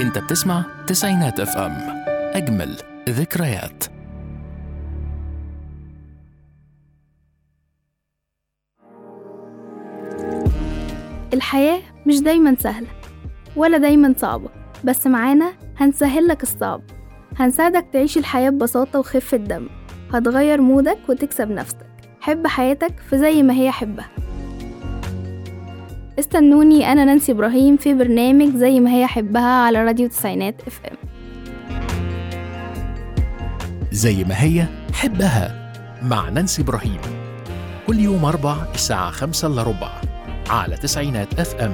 انت بتسمع تسعينات اف ام اجمل ذكريات الحياة مش دايما سهلة ولا دايما صعبة بس معانا هنسهلك الصعب هنساعدك تعيش الحياة ببساطة وخفة دم هتغير مودك وتكسب نفسك حب حياتك في زي ما هي حبها استنوني أنا نانسي إبراهيم في برنامج زي ما هي حبها على راديو تسعينات اف ام زي ما هي حبها مع نانسي إبراهيم كل يوم أربع الساعة خمسة إلا ربع على تسعينات اف ام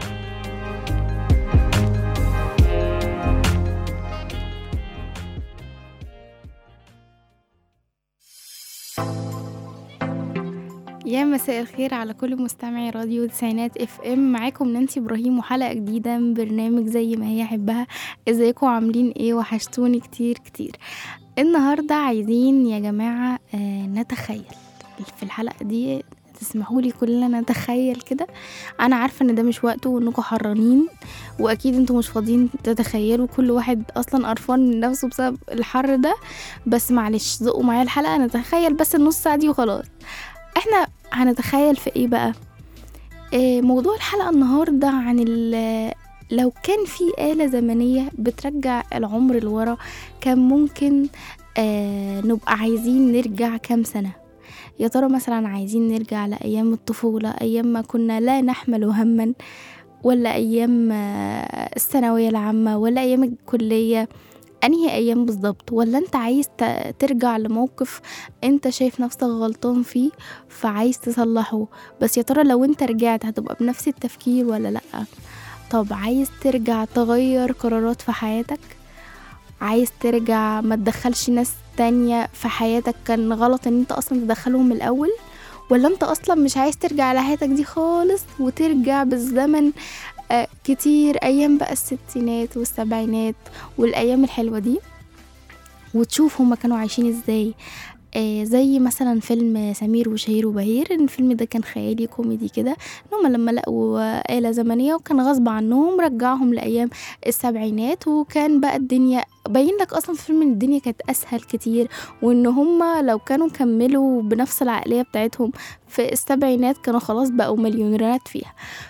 يا مساء الخير على كل مستمعي راديو تسعينات اف ام معاكم نانسي ابراهيم وحلقه جديده من برنامج زي ما هي حبها ازيكم عاملين ايه وحشتوني كتير كتير النهارده عايزين يا جماعه آه نتخيل في الحلقه دي تسمحوا لي كلنا نتخيل كده انا عارفه ان ده مش وقته وانكم حرانين واكيد انتوا مش فاضيين تتخيلوا كل واحد اصلا قرفان من نفسه بسبب الحر ده بس معلش ذوقوا معايا الحلقه نتخيل بس النص ساعه دي وخلاص احنا هنتخيل في ايه بقى إيه موضوع الحلقة النهاردة عن ال- لو كان في آلة زمنية بترجع العمر لورا كان ممكن آه نبقى عايزين نرجع كام سنة يا ترى مثلا عايزين نرجع لأيام الطفولة أيام ما كنا لا نحمل هما ولا أيام آه، الثانوية العامة ولا أيام الكلية أنهي أيام بالظبط ولا أنت عايز ت- ترجع لموقف أنت شايف نفسك غلطان فيه فعايز تصلحه بس يا ترى لو انت رجعت هتبقى بنفس التفكير ولا لأ طب عايز ترجع تغير قرارات في حياتك عايز ترجع ما تدخلش ناس تانية في حياتك كان غلط ان انت اصلا تدخلهم من الاول ولا انت اصلا مش عايز ترجع لحياتك دي خالص وترجع بالزمن آه، كتير ايام بقى الستينات والسبعينات والايام الحلوة دي وتشوف هما كانوا عايشين ازاي آه زي مثلا فيلم سمير وشهير وبهير إن الفيلم ده كان خيالي كوميدي كده ان هما لما لقوا آه، آلة زمنية وكان غصب عنهم رجعهم لأيام السبعينات وكان بقى الدنيا باين لك اصلا في الفيلم ان الدنيا كانت اسهل كتير وان هما لو كانوا كملوا بنفس العقلية بتاعتهم في السبعينات كانوا خلاص بقوا مليونيرات فيها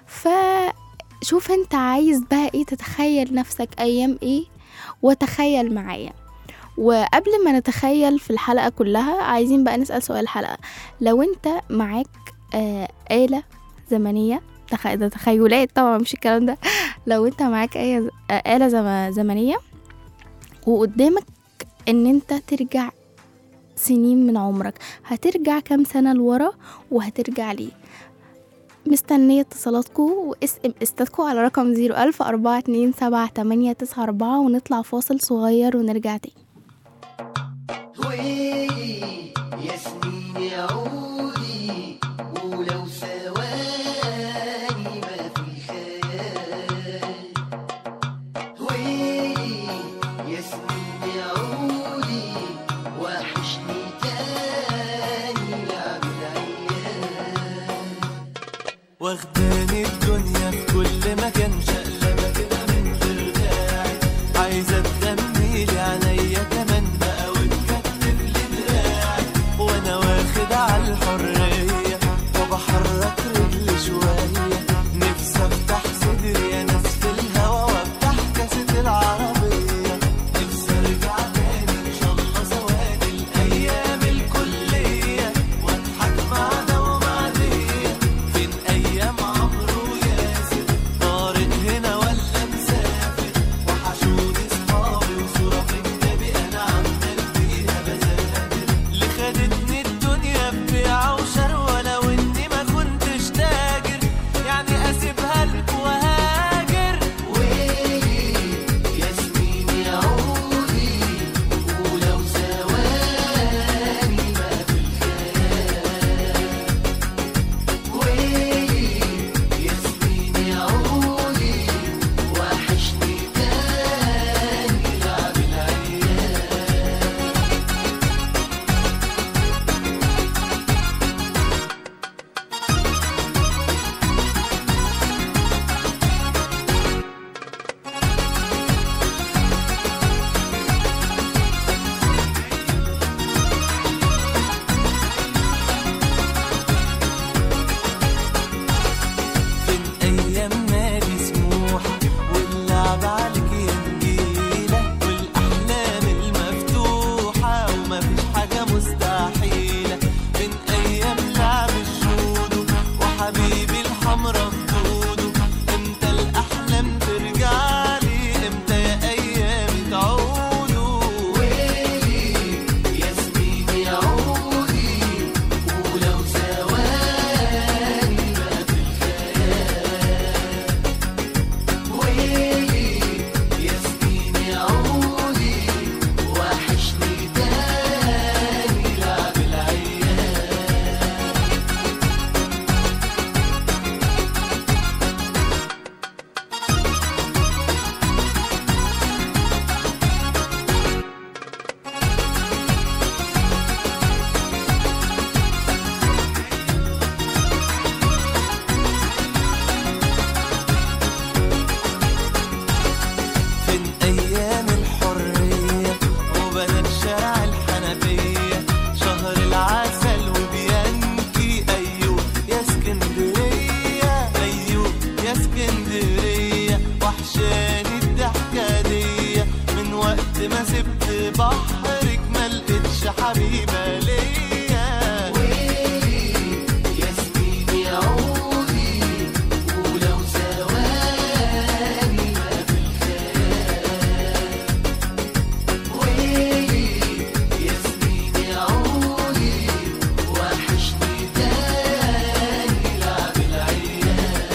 فشوف انت عايز بقى ايه تتخيل نفسك ايام ايه وتخيل معايا وقبل ما نتخيل في الحلقة كلها عايزين بقى نسأل سؤال الحلقة لو انت معاك آه آلة زمنية تخ... ده تخيلات طبعا مش الكلام ده لو انت معاك آية آه آلة زم... زمنية وقدامك ان انت ترجع سنين من عمرك هترجع كام سنة لورا وهترجع ليه مستنية اتصالاتكم واسم استاتكم على رقم زيرو ألف أربعة اتنين سبعة تمانية تسعة أربعة ونطلع فاصل صغير ونرجع تاني ويلي يا سنين يا عودي ولو ثواني ما في خيال ويلي يا سنين يا عودي وحشني تاني لعب العيال واخداني الدنيا في كل مكان شقلبة كده من غير داعي عايزة تغنيلي عليا كمان بقى وتكتب لي دراعي وانا واخد على الحرية وبحرك رجلي شوية نفسي افتح صدري يا ناس في الهوا وافتح كاسة العربية نفسي ارجع تاني ان شاء الله ثواني الايام الكلية واضحك مع ده ومع دي فين ايام عمرو وياسر طارق هنا ولا مسافر وحشوني صحابي وصورة في الغرام ردوده امتى الاحلام ترجع لي امتى يا ايامي تعودوا ويلي يا سنين يا عودي ولو ثواني ما في الخيال ويلي يا سنين يا عودي وحشني تاني لعب العيال فين ايام الحريه وبنات شارع الحنفيه شهر العسل وبيانكي ايوه يا اسكندريه ايوه يا اسكندريه وحشاني الضحكه دي من وقت ما سبت بحرك ما لقيتش حبيبه ليا ويلي يا سنين يا عودي ولو ثواني ما في الخيال ويلي يا سنين يا عودي وحشني تاني لعب العيال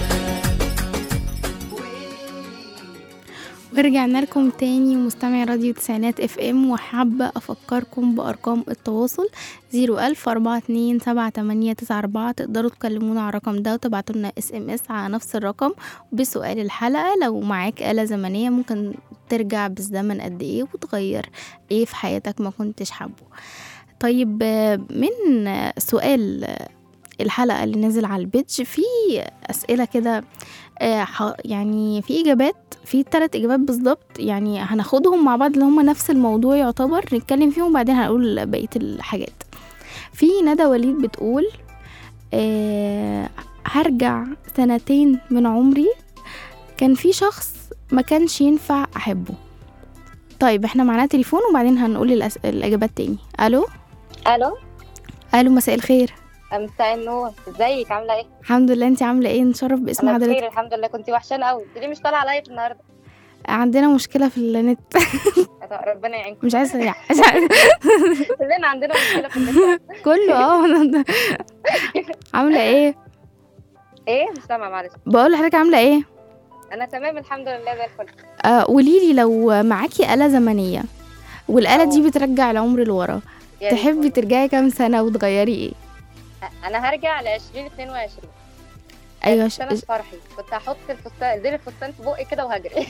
ورجعنا لكم تاني مستمعي راديو تسعينات اف ام وحابة افكركم بارقام التواصل زيرو الف اربعة اتنين سبعة تمانية تسعة اربعة تقدروا تكلمونا على الرقم ده وتبعتوا لنا اس ام اس على نفس الرقم بسؤال الحلقة لو معاك آلة زمنية ممكن ترجع بالزمن قد ايه وتغير ايه في حياتك ما كنتش حابه طيب آه، من آه، سؤال آه، الحلقة اللي نزل على البيتج في أسئلة كده آه، ح- يعني في إجابات في ثلاث إجابات بالظبط يعني هناخدهم مع بعض اللي هم نفس الموضوع يعتبر نتكلم فيهم وبعدين هنقول بقية الحاجات في ندى وليد بتقول آه هرجع سنتين من عمري كان في شخص ما كانش ينفع أحبه طيب احنا معانا تليفون وبعدين هنقول الأس... الإجابات تاني ألو الو ألو مساء الخير مساء النور ازيك عامله ايه الحمد لله انت عاملة ايه نشرف باسم انا بخير حضرتك الحمد لله كنتي وحشانه قوي انت ليه مش طالعه لايف النهارده عندنا مشكلة في النت ربنا يعينكم مش عايزة مش عايزة كلنا عندنا مشكله في النت كله اه عاملة ايه ايه مش سامعه معلش بقول لحضرتك عاملة ايه انا تمام الحمد لله زي الفل آه قوليلي لو معاكي آلة زمنية والآلة دي بترجع العمر لورا يا ريت تحبي والله. ترجعي كام سنة وتغيري ايه انا هرجع ل 2022 ايوه سنه ش... فرحي كنت هحط الفستان زي الفستان في بقي كده وهجري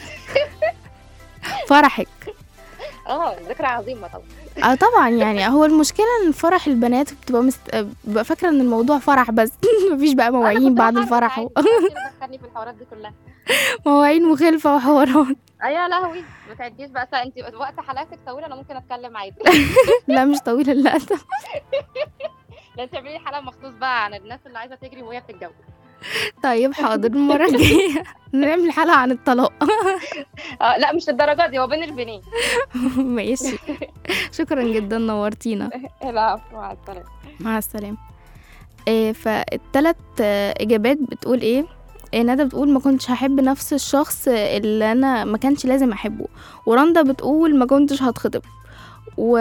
فرحك اه ذكرى عظيمه طبعا اه طبعا يعني هو المشكلة ان فرح البنات بتبقى مست... ببقى فاكرة ان الموضوع فرح بس مفيش بقى أنا مواعين كنت بعد هعرف الفرح عادي، و... محدش اللي دخلني في الحوارات دي كلها مواعين مخلفة وحوارات اه يا لهوي ما تعديش بقى ساعة. انت وقت حلقتك طويله انا ممكن اتكلم عادي لا مش طويلة للأسف لا تعملي لي حلقه مخصوص بقى عن الناس اللي عايزه تجري وهي بتتجوز طيب حاضر المرة الجاية نعمل حلقة عن الطلاق اه لا مش الدرجات دي هو بين البنين ماشي شكرا جدا نورتينا العفو مع السلامه مع السلامة إيه فالتلات آه، إجابات بتقول إيه إيه ندى بتقول ما كنتش هحب نفس الشخص اللي أنا ما كانش لازم أحبه ورندا بتقول ما كنتش هتخطب و...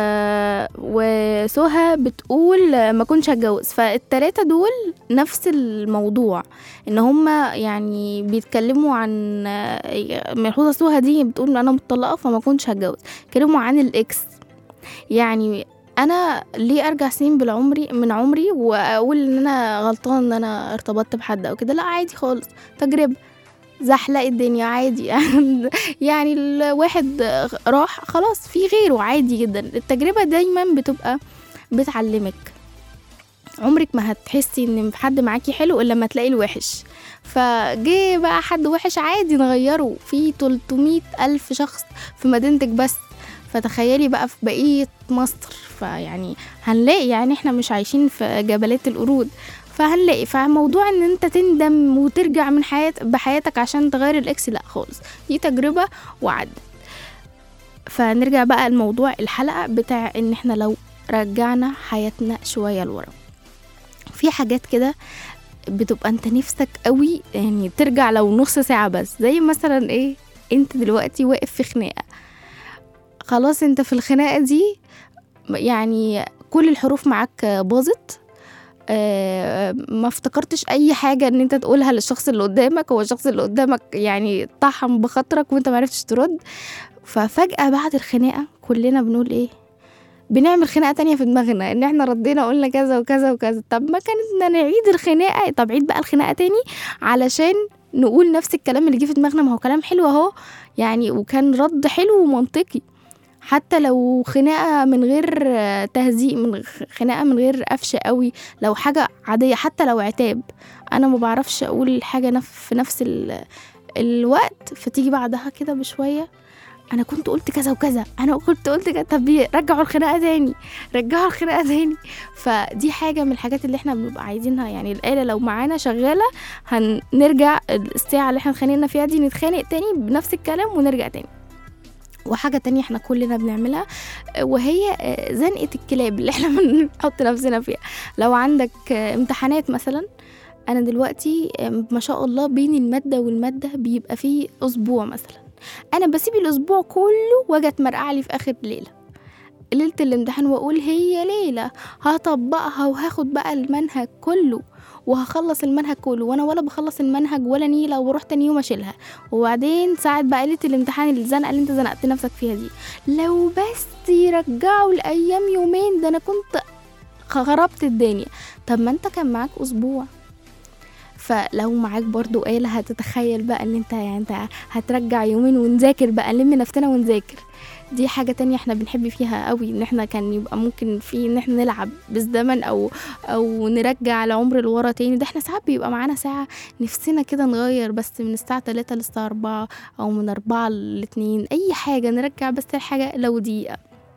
وسهى بتقول ما كنتش هتجوز فالتلاتة دول نفس الموضوع ان هما يعني بيتكلموا عن ملحوظة سهى دي بتقول انا مطلقة فما كنتش هتجوز اتكلموا عن الاكس يعني انا ليه ارجع سنين بالعمري من عمري واقول ان انا غلطان ان انا ارتبطت بحد او كده لا عادي خالص تجربه زحلق الدنيا عادي يعني الواحد راح خلاص في غيره عادي جدا التجربه دايما بتبقى بتعلمك عمرك ما هتحسي ان في حد معاكي حلو الا لما تلاقي الوحش فجه بقى حد وحش عادي نغيره في 300 الف شخص في مدينتك بس فتخيلي بقى في بقية مصر فيعني هنلاقي يعني احنا مش عايشين في جبلات القرود فهنلاقي فموضوع ان انت تندم وترجع من حياة بحياتك عشان تغير الاكس لا خالص دي تجربة وعدت فنرجع بقى لموضوع الحلقة بتاع ان احنا لو رجعنا حياتنا شوية لورا في حاجات كده بتبقى انت نفسك قوي يعني ترجع لو نص ساعة بس زي مثلا ايه انت دلوقتي واقف في خناقة خلاص انت في الخناقة دي يعني كل الحروف معاك باظت آه، ما افتكرتش اي حاجه ان انت تقولها للشخص اللي قدامك هو الشخص اللي قدامك يعني طحن بخاطرك وانت معرفتش ترد ففجاه بعد الخناقه كلنا بنقول ايه بنعمل خناقه تانية في دماغنا ان احنا ردينا قلنا كذا وكذا وكذا طب ما كانت نعيد الخناقه طب عيد بقى الخناقه تاني علشان نقول نفس الكلام اللي جه في دماغنا ما هو كلام حلو اهو يعني وكان رد حلو ومنطقي حتى لو خناقه من غير آه، تهزيء من غ- خناقه من غير قفش قوي لو حاجه عاديه حتى لو عتاب انا ما بعرفش اقول حاجه نف في نفس ال... الوقت فتيجي بعدها كده بشويه انا كنت قلت كذا وكذا انا كنت قلت كذا طب ليه؟ رجعوا الخناقه تاني رجعوا الخناقه تاني فدي حاجه من الحاجات اللي احنا بنبقى عايزينها يعني الاله لو معانا شغاله هنرجع الساعه اللي احنا اتخانقنا فيها دي نتخانق تاني بنفس الكلام ونرجع تاني وحاجة تانية احنا كلنا بنعملها آه، وهي آه، زنقة الكلاب اللي احنا بنحط نفسنا فيها لو عندك آه، امتحانات مثلا انا دلوقتي آه، ما شاء الله بين المادة والمادة بيبقى فيه اسبوع مثلا انا بسيب الاسبوع كله واجي اتمرقع لي في اخر ليلة ليلة الامتحان واقول هي ليلة هطبقها وهاخد بقى المنهج كله وهخلص المنهج كله وانا ولا بخلص المنهج ولا نيلة وبروح تاني يوم اشيلها وبعدين ساعة بقى ليلة الامتحان الزنقة اللي انت زنقت نفسك فيها دي لو بس يرجعوا الايام يومين ده انا كنت خربت الدنيا طب ما انت كان معاك اسبوع فلو معاك برضو آلة هتتخيل بقى ان انت يعني انت هترجع يومين ونذاكر بقى نلم نفسنا ونذاكر دي حاجة تانية احنا بنحب فيها قوي ان احنا كان يبقى ممكن في ان احنا نلعب بالزمن او او نرجع العمر لورا تاني ده احنا ساعات بيبقى معانا ساعة نفسنا كده نغير بس من الساعة 3 للساعة 4 او من 4 ل 2 اي حاجة نرجع بس الحاجة لو دقيقة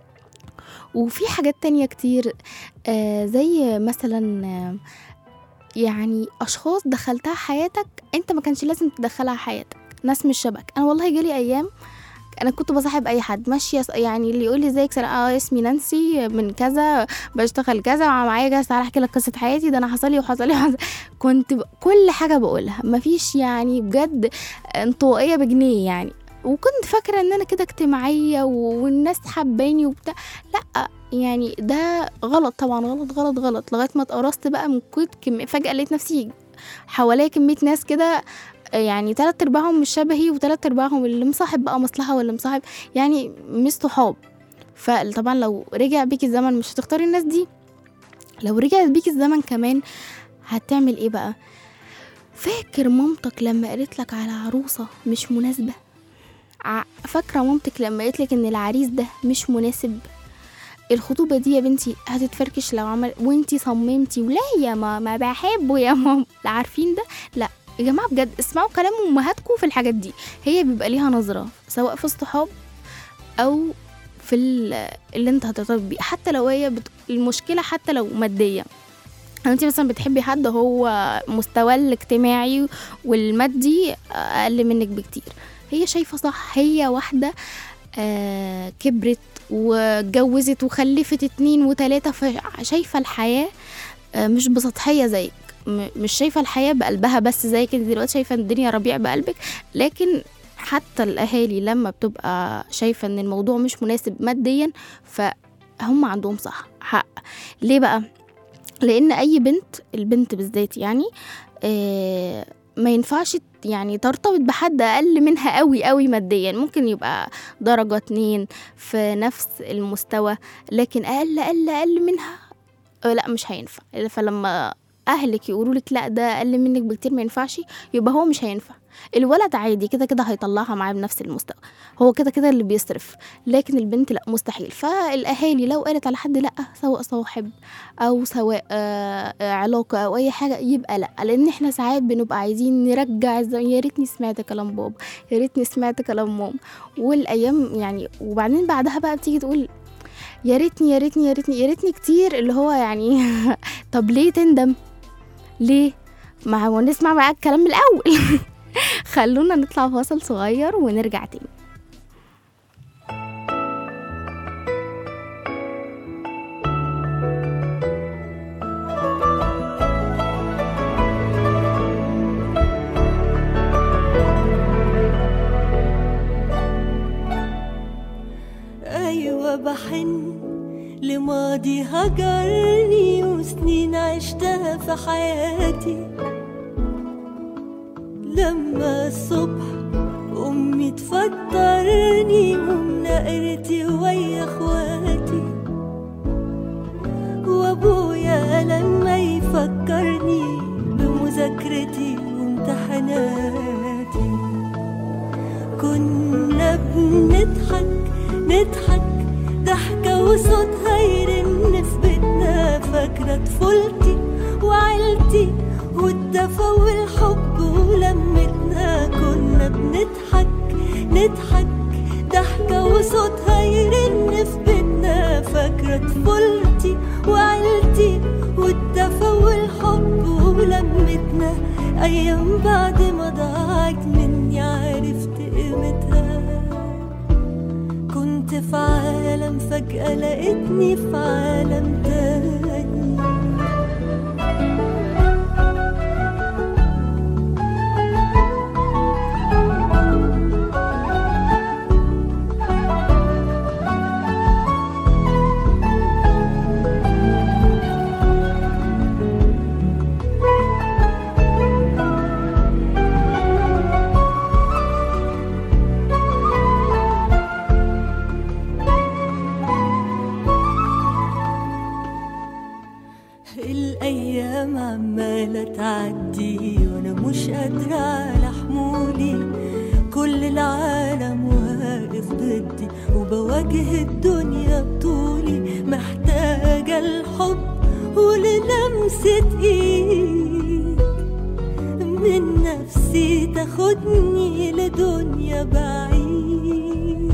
وفي حاجات تانية كتير آه زي مثلا آه يعني اشخاص دخلتها حياتك انت ما كانش لازم تدخلها حياتك ناس مش شبك انا والله جالي ايام انا كنت بصاحب اي حد ماشيه ص- يعني اللي يقول لي ازيك سلام اه اسمي نانسي من كذا بشتغل كذا معايا كذا تعالى احكي لك قصه حياتي ده انا حصل لي وحصل لي وحصل كنت ب... كل حاجه بقولها مفيش يعني بجد انطوائيه بجنيه يعني وكنت فاكره ان انا كده اجتماعيه و- والناس حباني وبتاع لا يعني ده غلط طبعا غلط غلط غلط لغايه ما اتقرصت بقى من كنت كم... فجاه لقيت نفسي حواليا كميه ناس كده يعني تلات ارباعهم مش شبهي وتلات ارباعهم اللي مصاحب بقى مصلحه واللي مصاحب يعني مش صحاب فطبعا لو رجع بيكي الزمن مش هتختاري الناس دي لو رجعت بيكي الزمن كمان هتعمل ايه بقى فاكر مامتك لما قالت لك على عروسه مش مناسبه ع- فاكره مامتك لما قالت لك ان العريس ده مش مناسب الخطوبة دي يا بنتي هتتفركش لو عمل وانتي صممتي ولا يا ماما بحبه يا ماما لا عارفين ده لا يا جماعة بجد اسمعوا كلام امهاتكم في الحاجات دي هي بيبقى ليها نظرة سواء في الصحاب او في ال- اللي انت هترتبط بيه حتى لو هي بت... المشكلة حتى لو مادية لو انت مثلا بتحبي حد هو مستواه الاجتماعي والمادي اقل منك بكتير هي شايفة صح هي واحدة آه كبرت واتجوزت وخلفت اتنين وتلاتة فشايفة الحياة آه مش بسطحية زيك م- مش شايفة الحياة بقلبها بس زي كده دلوقتي شايفة إن الدنيا ربيع بقلبك لكن حتى الأهالي لما بتبقى شايفة إن الموضوع مش مناسب ماديا فهم عندهم صح حق ليه بقى؟ لأن أي بنت البنت بالذات يعني آه ما ينفعش يعني ترتبط بحد أقل منها قوي قوي ماديا ممكن يبقى درجة اتنين في نفس المستوى لكن أقل أقل أقل منها آه، لا مش هينفع فلما اهلك يقولوا لك لا ده اقل منك بكتير ما ينفعش يبقى هو مش هينفع الولد عادي كده كده هيطلعها معاه بنفس المستوى هو كده كده اللي بيصرف لكن البنت لا مستحيل فالاهالي لو قالت على حد لا سواء صاحب او سواء آه آه، علاقه او اي حاجه يبقى لا لان احنا ساعات بنبقى عايزين نرجع الزمن يا ريتني سمعت كلام بابا يا ريتني سمعت كلام ماما والايام يعني وبعدين بعدها بقى بتيجي تقول يا ريتني يا ريتني يا ريتني يا ريتني كتير اللي هو يعني طب ليه تندم ليه ما هو نسمع بقى الكلام من الاول خلونا نطلع فاصل صغير ونرجع تاني هجرني وسنين عشتها في حياتي لما الصبح أمي تفطرني ومنقرتي ويا اخواتي وابويا لما يفكرني بمذاكرتي وامتحاناتي كنا بنضحك نضحك ضحكة وصوتها يرن في بيتنا فاكرة طفولتي وعيلتي والدفى والحب ولمتنا كنا بنضحك نضحك ضحكة وصوتها يرن في بيتنا فاكرة طفولتي وعيلتي والدفى والحب ولمتنا أيام بعد ما ضاعت مني عرفت قيمتها كنت في عالم فجأة لقيتني في عالم تاني الأيام عمالة تعدي وأنا مش قادرة على حمولي كل العالم واقف ضدي وبواجه الدنيا بطولي محتاجة الحب وللمسة إيد من نفسي تاخدني لدنيا بعيد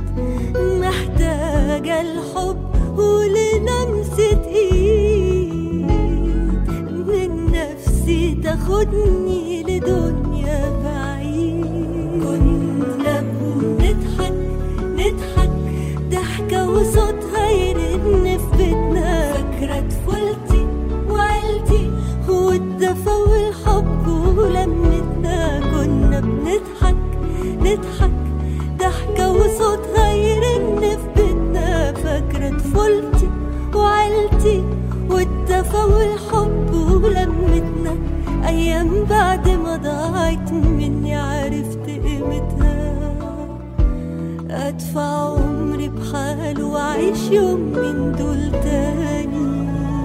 محتاجة الحب وللمسة ايد من نفسي تاخدني لدنيا بعيد كنا بنضحك نضحك ضحكة وصوتها يرن في بيتنا فاكرة طفولتي وعيلتي والدفى والحب ولمتنا كنا بنضحك نضحك ضحكة وصوتها يرن في بيتنا فاكرة طفولتي وعيلتي والدفى والحب ولمتنا أيام بعد ما ضاعت مني عرفت قيمتها أدفع عمري بحاله وأعيش يوم من دول تاني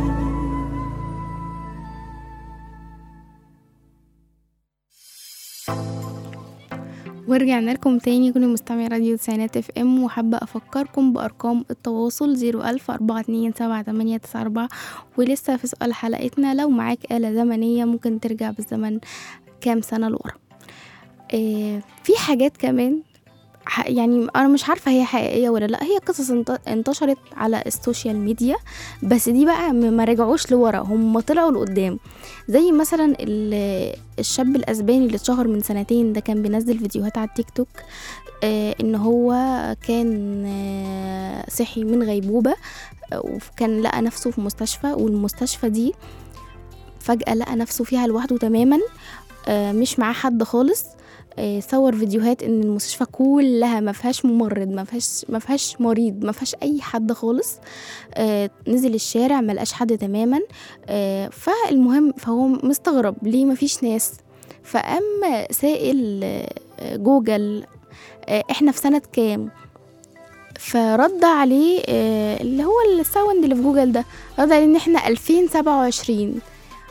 ورجعنا لكم تاني كل مستمعي راديو تسعينات اف ام وحابة افكركم بارقام التواصل زيرو الف اربعة اتنين سبعة تمانية تسعة اربعة ولسه في سؤال حلقتنا لو معاك آلة زمنية ممكن ترجع بالزمن كام سنة لورا إيه في حاجات كمان ح- يعني انا مش عارفه هي حقيقيه ولا لا هي قصص انت- انتشرت على السوشيال ميديا بس دي بقى م- ما رجعوش لورا هم طلعوا لقدام زي مثلا ال- الشاب الاسباني اللي اتشهر من سنتين ده كان بينزل فيديوهات على التيك توك آه ان هو كان آه صحي من غيبوبه آه، وكان لقى نفسه في مستشفى والمستشفى دي فجأة لقى نفسه فيها لوحده تماما آه، مش معاه حد خالص آه، صور فيديوهات ان المستشفى كلها ما فيهاش ممرض ما فيهاش ما فيهاش مريض ما فيهاش اي حد خالص آه، نزل الشارع ما لقاش حد تماما آه، فالمهم فهو مستغرب ليه ما فيش ناس فقام سائل آه، جوجل آه، احنا في سنة كام فرد عليه آه، اللي هو الساوند اللي في جوجل ده رد عليه ان احنا 2027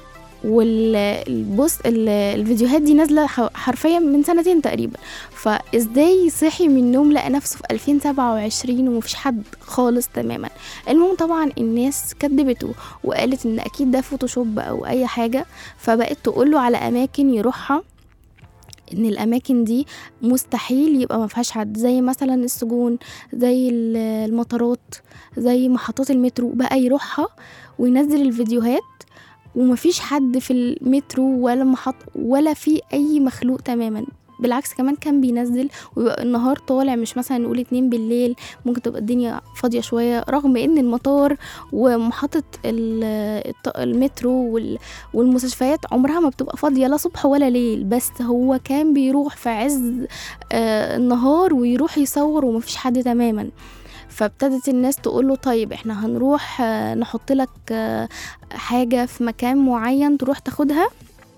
والبص الفيديوهات دي نازله ح- حرفيا من سنتين تقريبا فازاي صحي من النوم لقى نفسه في 2027 ومفيش حد خالص تماما المهم طبعا الناس كدبته وقالت ان اكيد ده فوتوشوب او اي حاجه فبقت تقوله على اماكن يروحها ان الاماكن دي مستحيل يبقى ما فيهاش حد زي مثلا السجون زي ال- المطارات زي محطات المترو بقى يروحها وينزل الفيديوهات ومفيش حد في المترو ولا محط ولا في اي مخلوق تماما بالعكس كمان كان بينزل ويبقى النهار طالع مش مثلا نقول اتنين بالليل ممكن تبقى الدنيا فاضية شوية رغم ان المطار ومحطة ال- الط- المترو وال- والمستشفيات عمرها ما بتبقى فاضية لا صبح ولا ليل بس هو كان بيروح في عز آه، النهار ويروح يصور ومفيش حد تماما فابتدت الناس تقول له طيب احنا هنروح آه، نحط لك آه، حاجة في مكان معين تروح تاخدها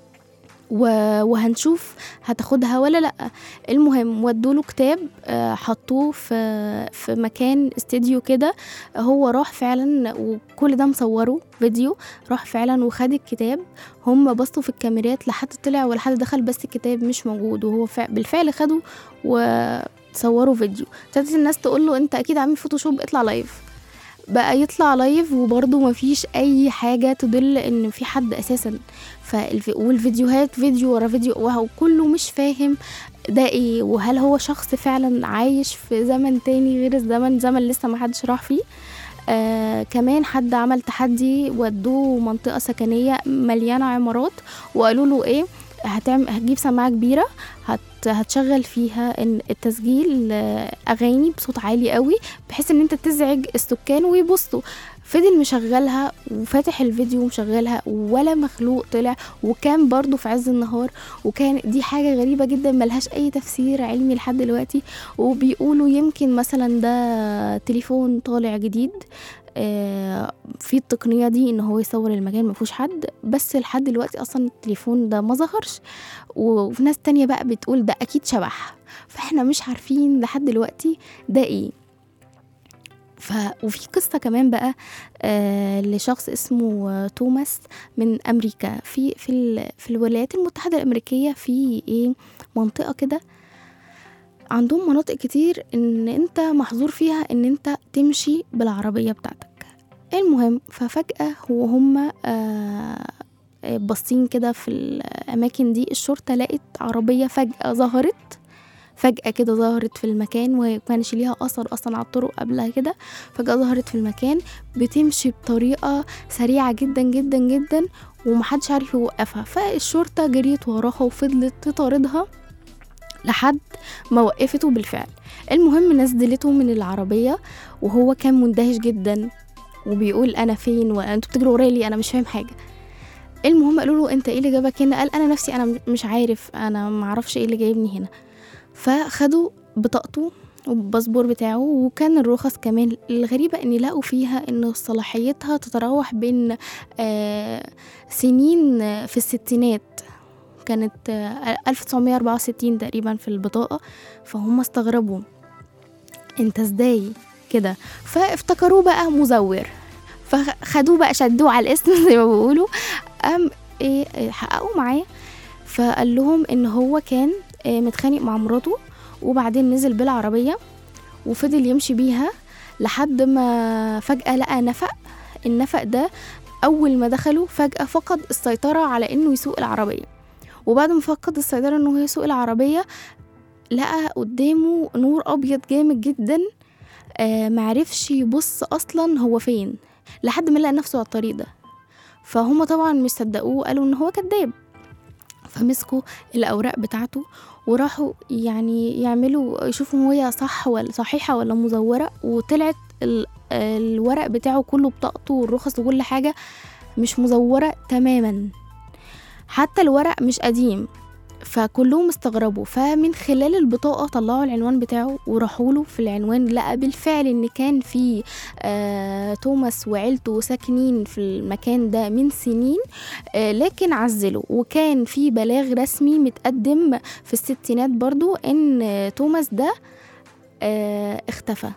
و- وهنشوف هتاخدها ولا لا المهم ودوا له كتاب آه، حطوه في في مكان استديو كده هو راح فعلا وكل ده مصوره فيديو راح فعلا وخد الكتاب هم بصوا في الكاميرات لحد طلع ولحد دخل بس الكتاب مش موجود وهو فع- بالفعل خده وصوروا فيديو ابتدت الناس تقول له انت اكيد عامل فوتوشوب اطلع لايف بقى يطلع لايف وبرضه مفيش اي حاجه تدل ان في حد اساسا فالف... والفيديوهات فيديو ورا فيديو وهو كله مش فاهم ده ايه وهل هو شخص فعلا عايش في زمن تاني غير الزمن زمن لسه ما حدش راح فيه آه كمان حد عمل تحدي ودوه منطقة سكنية مليانة عمارات وقالوا له ايه هتعمل هتجيب سماعة كبيرة هت هتشغل فيها ان التسجيل آه، اغاني بصوت عالي قوي بحيث ان انت تزعج السكان ويبصوا فضل مشغلها وفاتح الفيديو ومشغلها ولا مخلوق طلع وكان برضو في عز النهار وكان دي حاجة غريبة جدا ملهاش أي تفسير علمي لحد دلوقتي وبيقولوا يمكن مثلا ده تليفون طالع جديد آه، في التقنية دي ان هو يصور المكان ما فيهوش حد بس لحد دلوقتي اصلا التليفون ده ما ظهرش وفي ناس تانية بقى بتقول ده اكيد شبح فاحنا مش عارفين لحد دلوقتي ده ايه ف... وفي قصة كمان بقى آه لشخص اسمه آه، توماس من أمريكا في في ال... في الولايات المتحدة الأمريكية في إيه منطقة كده عندهم مناطق كتير إن أنت محظور فيها إن أنت تمشي بالعربية بتاعتك المهم ففجأة وهم آه آه، باصين كده في الأماكن دي الشرطة لقت عربية فجأة ظهرت فجأة كده ظهرت في المكان وهي كانش ليها أثر أصلا على الطرق قبلها كده فجأة ظهرت في المكان بتمشي بطريقة سريعة جدا جدا جدا ومحدش عارف يوقفها فالشرطة جريت وراها وفضلت تطاردها لحد ما وقفته بالفعل المهم نزلته من العربية وهو كان مندهش جدا وبيقول انا فين وانتوا بتجروا ورايا ليه انا مش فاهم حاجه المهم قالوا له انت ايه اللي جابك هنا قال انا نفسي انا مش عارف انا معرفش ايه اللي جايبني هنا فخدوا بطاقته والباسبور بتاعه وكان الرخص كمان الغريبة ان لقوا فيها ان صلاحيتها تتراوح بين آه سنين آه، في الستينات كانت آه 1964 تقريبا في البطاقة فهم استغربوا انت ازاي كده فافتكروه بقى مزور فخدوه بقى شدوه على الاسم زي ما بيقولوا قام ايه إيه، حققوا معاه فقال لهم ان هو كان آه، متخانق مع مراته وبعدين نزل بالعربية وفضل يمشي بيها لحد ما فجأة لقى نفق النفق ده أول ما دخلوا فجأة فقد السيطرة على إنه يسوق العربية وبعد ما فقد السيطرة إنه هو يسوق العربية لقى قدامه نور أبيض جامد جدا آه معرفش يبص أصلا هو فين لحد ما لقى نفسه على الطريق ده فهم طبعا مش صدقوه قالوا إن هو كذاب فمسكوا الأوراق بتاعته وراحوا يعني يعملوا يشوفوا هي صح ولا صحيحة ولا مزورة وطلعت ال- الورق بتاعه كله بطاقته والرخص وكل حاجة مش مزورة تماما حتى الورق مش قديم فكلهم استغربوا فمن خلال البطاقة طلعوا العنوان بتاعه وراحوا له في العنوان لقى بالفعل ان كان في آه توماس وعيلته ساكنين في المكان ده من سنين آه لكن عزلوا وكان في بلاغ رسمي متقدم في الستينات برضو ان آه، توماس ده آه اختفى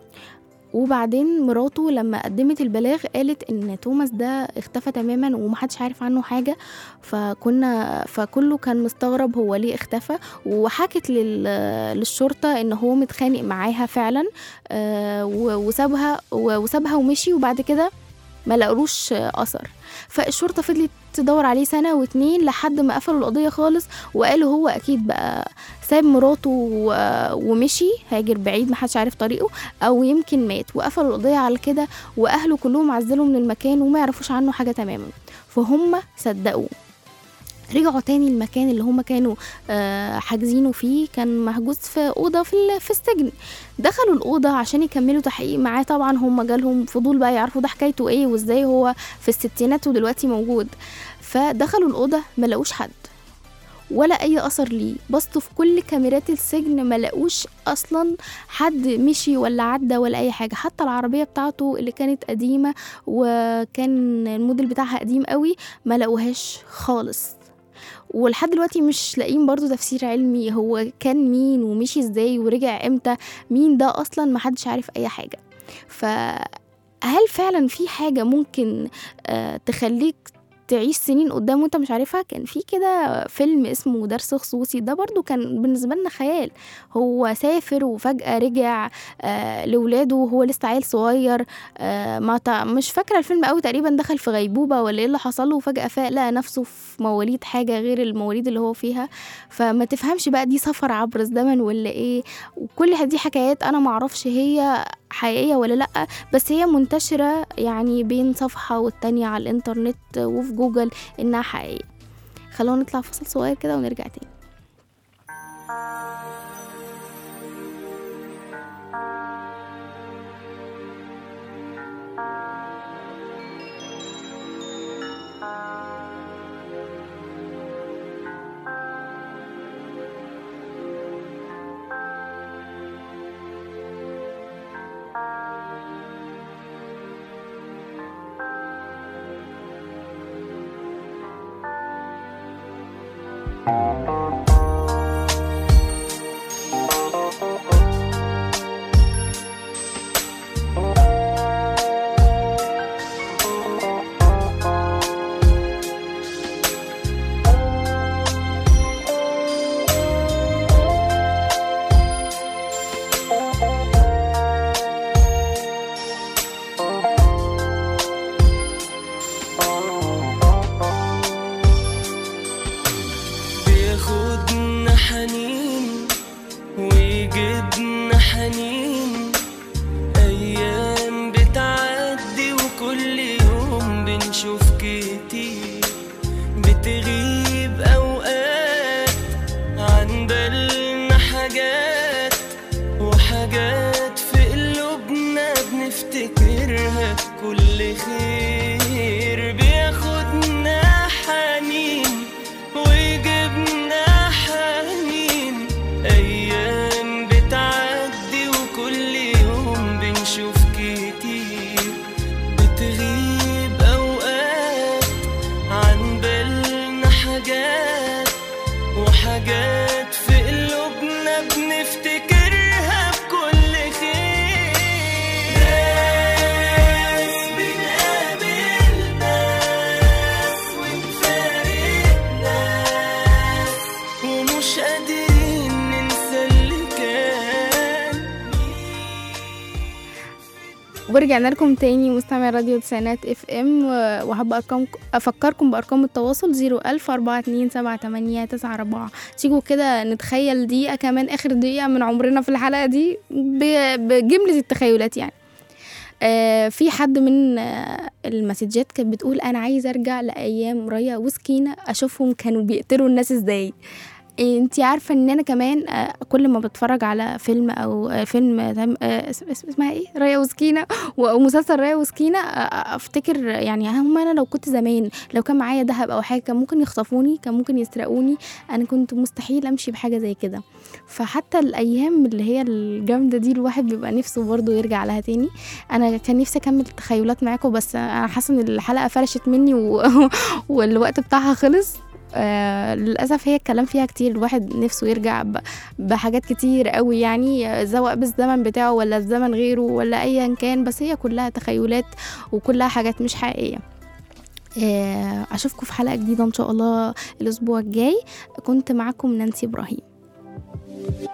وبعدين مراته لما قدمت البلاغ قالت ان توماس ده اختفى تماما ومحدش عارف عنه حاجه فكنا فكله كان مستغرب هو ليه اختفى وحكت لل- للشرطه ان هو متخانق معاها فعلا آه، و- وسابها و- وسابها ومشي وبعد كده ما لقروش آه، اثر فالشرطه فضلت تدور عليه سنه واتنين لحد ما قفلوا القضيه خالص وقالوا هو اكيد بقى ساب مراته و- ومشي هاجر بعيد محدش عارف طريقه او يمكن مات وقفلوا القضيه على كده واهله كلهم عزلوا من المكان وما يعرفوش عنه حاجه تماما فهم صدقوه رجعوا تاني المكان اللي هم كانوا آه، حاجزينه فيه كان محجوز في أوضة في, ال- في السجن دخلوا الأوضة عشان يكملوا تحقيق معاه طبعا هم جالهم فضول بقى يعرفوا ده حكايته ايه وازاي هو في الستينات ودلوقتي موجود فدخلوا الأوضة ما لقوش حد ولا اي اثر ليه بصوا في كل كاميرات السجن ما لقوش اصلا حد مشي ولا عدى ولا اي حاجه حتى العربيه بتاعته اللي كانت قديمه وكان الموديل بتاعها قديم قوي ما لقوهاش خالص ولحد دلوقتي مش لاقيين برضو تفسير علمي هو كان مين ومشي ازاي ورجع امتى مين ده اصلا محدش عارف اي حاجه فهل فعلا في حاجه ممكن آه، تخليك تعيش سنين قدام وانت مش عارفها كان في كده فيلم اسمه درس خصوصي ده برضو كان بالنسبة لنا خيال هو سافر وفجأة رجع آه لولاده وهو لسه عيل صغير آه ما تع... مش فاكرة الفيلم قوي تقريبا دخل في غيبوبة ولا ايه اللي حصل له وفجأة فاق لقى نفسه في مواليد حاجة غير المواليد اللي هو فيها فما تفهمش بقى دي سفر عبر الزمن ولا ايه وكل دي حكايات انا معرفش هي حقيقية ولا لأ بس هي منتشرة يعني بين صفحة والتانية على الإنترنت وفي جوجل إنها حقيقية خلونا نطلع فصل صغير كده ونرجع تاني بياخدنا حنين ويجيبنا حنين أيام بتعدي وكل يوم بنشوف كتير بتغيب أوقات عن بالنا حاجات وحاجات في قلوبنا بنفتكرها كل خير بياخدنا حنين ويجيبنا حنين أيام بتعدي وكل يوم بنشوف كتير بتغيب أوقات عن بالنا حاجات وحاجات في قلوبنا بنفتكرها بكل خير ناس بنقابل ناس ونفارق ناس ومش قادرين ننسى اللي كان ورجعنا لكم تاني مستمع راديو تسعينات اف ام وحابة أرقام افكركم بارقام التواصل زيرو الف اربعة اتنين سبعة تمانية تسعة اربعة تيجوا كده نتخيل دقيقة كمان اخر دقيقة من عمرنا في الحلقة دي ب- بجملة التخيلات يعني آه في حد من آه المسجات كانت بتقول انا عايزه ارجع لايام ريا وسكينه اشوفهم كانوا بيقتلوا الناس ازاي انتي عارفه ان انا كمان آه، كل ما بتفرج على فيلم او آه، فيلم تم- آه، اس- اس- اسمها ايه ريا وسكينه ومسلسل ريا وسكينه آه، افتكر يعني هم انا لو كنت زمان لو كان معايا دهب او حاجه كان ممكن يخطفوني كان ممكن يسرقوني انا كنت مستحيل امشي بحاجه زي كده فحتى الايام اللي هي الجامده دي الواحد بيبقى نفسه برضه يرجع لها تاني انا كان نفسي اكمل تخيلات معاكم بس انا حاسه ان الحلقه فرشت مني و... والوقت بتاعها خلص آه للاسف هي الكلام فيها كتير الواحد نفسه يرجع ب... بحاجات كتير قوي يعني آه، سواء بالزمن بتاعه ولا الزمن غيره ولا ايا كان بس هي كلها تخيلات وكلها حاجات مش حقيقيه آه، اشوفكم في حلقه جديده ان شاء الله الاسبوع الجاي كنت معاكم نانسي ابراهيم